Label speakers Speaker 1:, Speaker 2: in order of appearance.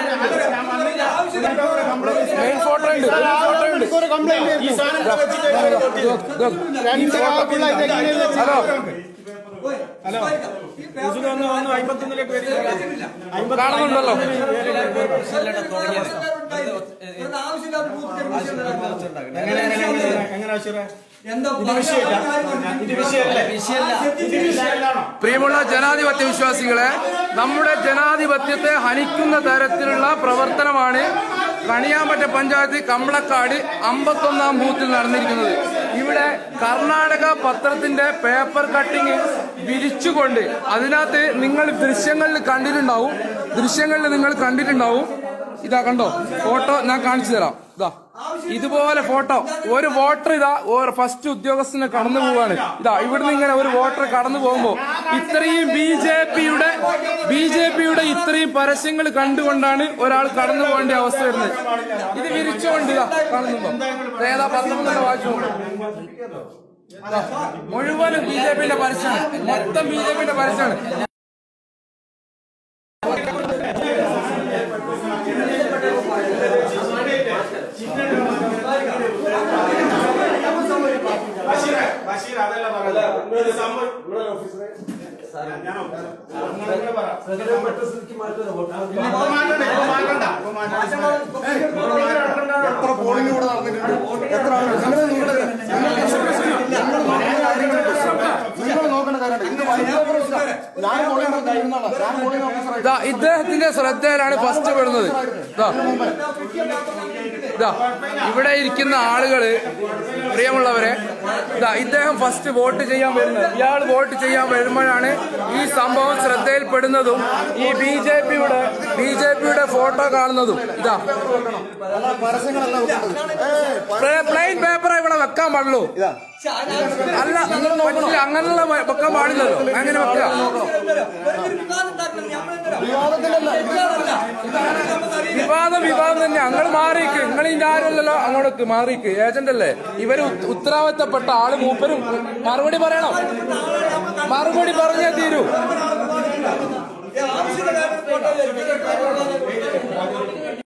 Speaker 1: Main photo ഉണ്ട് photo ഉണ്ട്
Speaker 2: ഈ സാധനം ഇവിടെ വെച്ചിട്ട്
Speaker 1: ഹലോ
Speaker 2: ഒന്ന് വന്നു അമ്പത്തൊന്നിലേക്ക് വരിക
Speaker 1: കാണുന്നുണ്ടല്ലോ
Speaker 2: എങ്ങനെ ആവശ്യം
Speaker 3: എന്താ
Speaker 2: ഇത് വിഷയമല്ലേ ഇത് വിഷയമല്ലാണോ
Speaker 1: പ്രിയമുള്ള ജനാധിപത്യ വിശ്വാസികളെ നമ്മുടെ ജനാധിപത്യത്തെ ഹനിക്കുന്ന തരത്തിലുള്ള പ്രവർത്തനമാണ് കണിയാമ്പറ്റ പഞ്ചായത്ത് കമ്പളക്കാട് അമ്പത്തൊന്നാം ബൂത്തിൽ നടന്നിരിക്കുന്നത് ഇവിടെ കർണാടക പത്രത്തിന്റെ പേപ്പർ കട്ടിങ് വിരിച്ചുകൊണ്ട് അതിനകത്ത് നിങ്ങൾ ദൃശ്യങ്ങളിൽ കണ്ടിട്ടുണ്ടാവും ദൃശ്യങ്ങളിൽ നിങ്ങൾ കണ്ടിട്ടുണ്ടാവും ഇതാ കണ്ടോ ഫോട്ടോ ഞാൻ കാണിച്ചു തരാം ഇതാ ഇതുപോലെ ഫോട്ടോ ഒരു വോട്ടർ ഇതാ ഒരു ഫസ്റ്റ് ഉദ്യോഗസ്ഥനെ കടന്നു പോവാണ് ഇതാ ഇവിടുന്ന് ഇങ്ങനെ ഒരു വോട്ടർ കടന്നു പോകുമ്പോ ഇത്രയും ബി ജെ പിയുടെ ബി ജെ പിയുടെ ഇത്രയും പരസ്യങ്ങൾ കണ്ടുകൊണ്ടാണ് ഒരാൾ കടന്നു പോകേണ്ട അവസ്ഥ വരുന്നത് ഇത് വിരിച്ചുകൊണ്ട് ഇതാ കാണുന്നുണ്ടോ ഏതാ പത്തൊമ്പതിന്റെ വായിച്ചു ഇതാ, മുഴുവനും ബി ജെ പിയുടെ പരസ്യമാണ് മൊത്തം ബി ജെ പിയുടെ പരസ്യമാണ്
Speaker 2: ബഷീർ അതല്ല പറഞ്ഞത് ഇത് സംഭവം ഞാനോ? നിങ്ങളിങ്ങനെ പറ. ഇപ്പൊ മാറ്റണ്ട, ഇപ്പൊ മാറ്റണ്ട, ഇപ്പൊ മാറ്റണ്ട.
Speaker 4: എത്ര പോളിംഗ് ഇവിടെ നടന്നിട്ടുണ്ട് എത്ര ആളുകൾ നിങ്ങൾ നിങ്ങളുടെ നിങ്ങൾ നോക്കേണ്ട കാര്യമുണ്ട് ഇന്ന് വൈദ്യുത ഓഫീസറാ. ഞാൻ പോളിംഗ് നടത്തുന്നതാണ് ഞാൻ പോളിംഗ് ഓഫീസറായി
Speaker 1: ഇതാ ഇദ്ദേഹത്തിന്റെ ശ്രദ്ധയിലാണ് ഫസ്റ്റ് പെടുന്നത് ഇതാ ഇതാ ഇവിടെ ഇരിക്കുന്ന ആളുകള് പ്രിയമുള്ളവരെ ഇതാ ഇദ്ദേഹം ഫസ്റ്റ് വോട്ട് ചെയ്യാൻ വരുന്നത് ഇയാൾ വോട്ട് ചെയ്യാൻ വരുമ്പോഴാണ് ഈ സംഭവം ശ്രദ്ധയിൽപ്പെടുന്നതും ഈ ബി ജെ പിയുടെ ബി ജെ പിയുടെ ഫോട്ടോ കാണുന്നതും ഇതാ
Speaker 4: അല്ല പരസ്യങ്ങളല്ല വെക്കുന്നത് ഏയ്
Speaker 1: പ്ലെയിൻ പേപ്പർ ഇവിടെ വെക്കാൻ പാടുള്ളൂ
Speaker 4: ഇതാ
Speaker 1: അല്ല പറ്റില്ല അങ്ങനെയുള്ള വെക്കാൻ പാടില്ലല്ലോ അങ്ങനെ വെക്കുക
Speaker 4: വിവാദത്തിലല്ല
Speaker 1: വിവാദം വിവാദം തന്നെ നിങ്ങൾ മാറിക്ക് നിങ്ങൾ ഇതിന്റെ ആരല്ലല്ലോ അങ്ങോട്ട് മാറിക്ക് ഏജന്റ് അല്ലേ ഇവര് ഉത്ത- ഉത്തരവാദിത്തപ്പെട്ട ആള് മൂപ്പരും മറുപടി പറയണം മറുപടി പറഞ്ഞേ തീരൂ
Speaker 3: ആവശ്യമില്ല